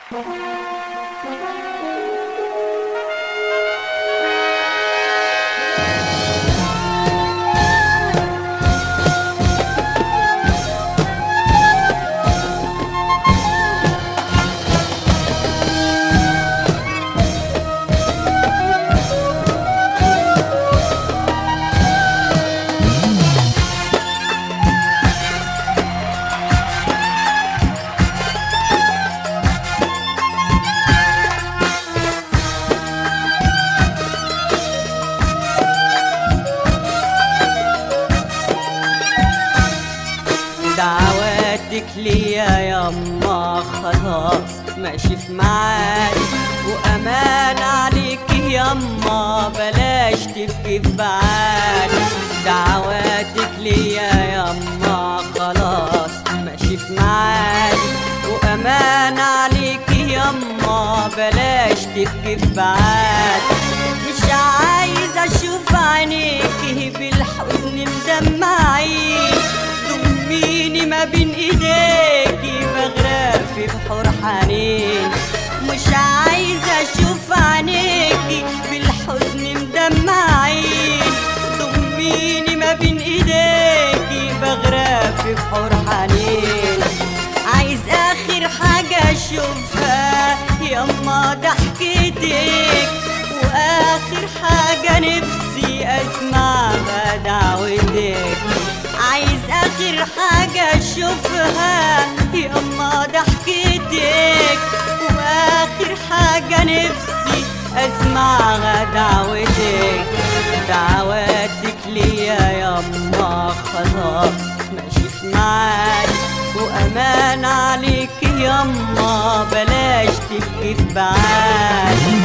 دعواتك ليا يما خلاص ماشي في معادي وامان عليك يما بلاش تبكي في بعادي دعواتك ليا يما خلاص ماشي في معادي وامان عليك يما بلاش تبكي في بعادي مش عايز اشوف عينيكي بالحزن مدمعين ضميني ما بين ايديكي بغرق في بحور حنين مش عايزة اشوف عينيكي بالحزن مدمعين ضميني ما بين ايديكي بغرق في بحور حنين عايز اخر حاجة اشوفها يما ضحكتك واخر حاجة نفسي اسمع دعوتك عايز اخر حاجة اشوفها يما ضحكتك واخر حاجة نفسي اسمعها دعوتك دعواتك ليا يما خلاص ماشي في معادي وامان عليك يما بلاش تبكي في بعادي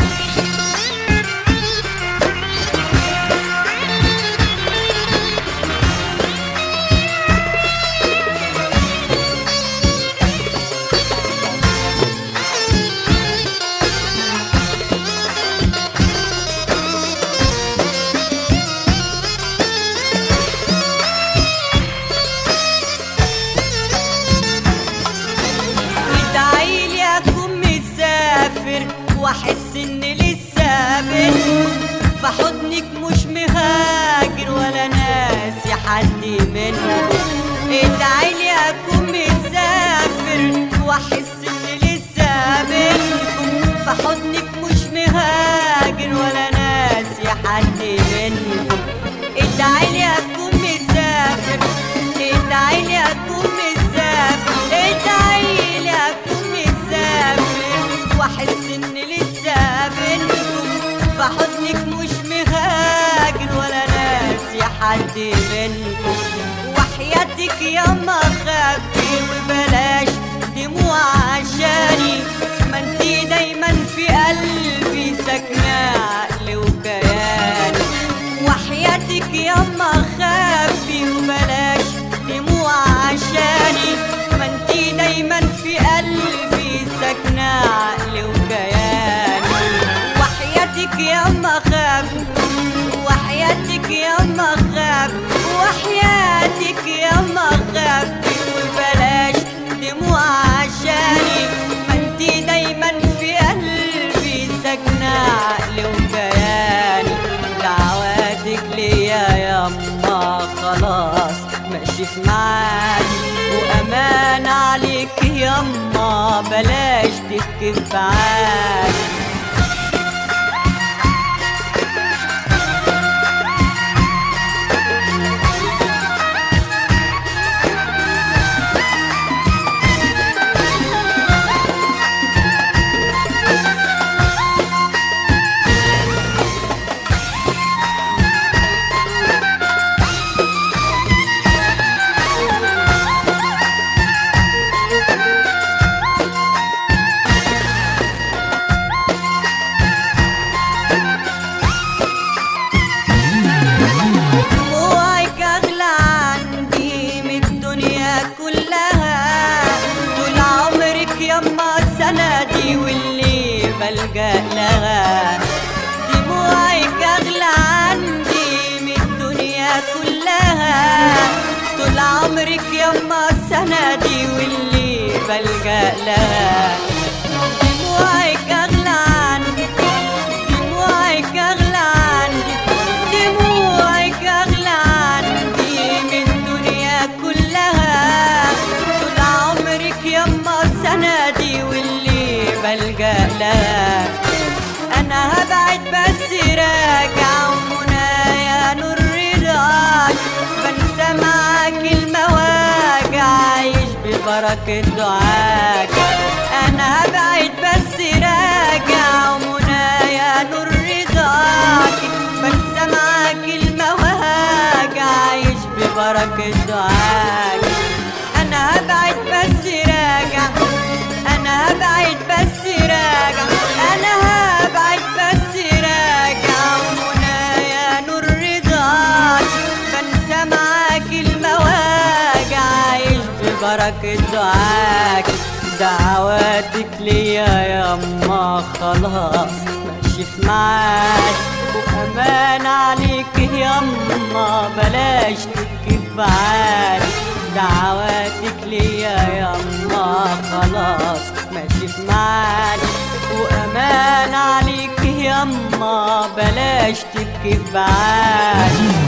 ادعيلي اكون مسافر واحس ان لسه بيني في حضنك مش مهاجر ولا ناسي حد منكم ادعيلي اكون مسافر واحس ان لسه بينكم في حضنك مش مهاجر ولا ناسي حد منكم ادعيلي اكون مسافر ادعيلي اكون مسافر ادعيلي اكون مسافر واحس ان لسه بينكم في حضنك مش مهاجر ولا ناسي حد منكم وحياتك ياما خبي وبلاش دموع عشاني ما انتي دايما في قلبي ساكنة عقلي وكياني وحياتك ياما خبي وبلاش دموع عشاني ما انتي دايما في قلبي ساكنة عقلي وكياني وحياتك ياما خبي وحياتك ياما خبي وحياتك ياما خبي وبلاش دموع عشاني ما انتي دايما في قلبي ساكنة عقلي وكياني دعواتك ليا ياما خلاص ماشي في معادي وامان عليك ياما بلاش تبكي في بعادي دموعك أغلى عندي من الدنيا كلها طول عمرك يما سندي واللي بلجأ لها دموعك أغلى عندي من الدنيا كلها طول عمرك يما سندي واللي بلجأ لها بس راجع ومنايا نور رضاك بنسى معاك المواجع عايش ببركة دعاك أنا هبعد بس راجع ومنايا نور رضاك بنسى معاك المواجع عايش ببركة دعاك أنا هبعد بس راجع أنا هبعد بس راجع أنا هبعد بس راجع ومنايا نور رضاك بنسى معاك المواجع عايش ببركة دعاك دعواتك ليا يما خلاص ماشي في معاك وأمان عليك يما بلاش تبكي في بعالي دعواتك ليا يما خلاص ماشي في معاك وأمان عليك يما بلاش تبكي في بعالي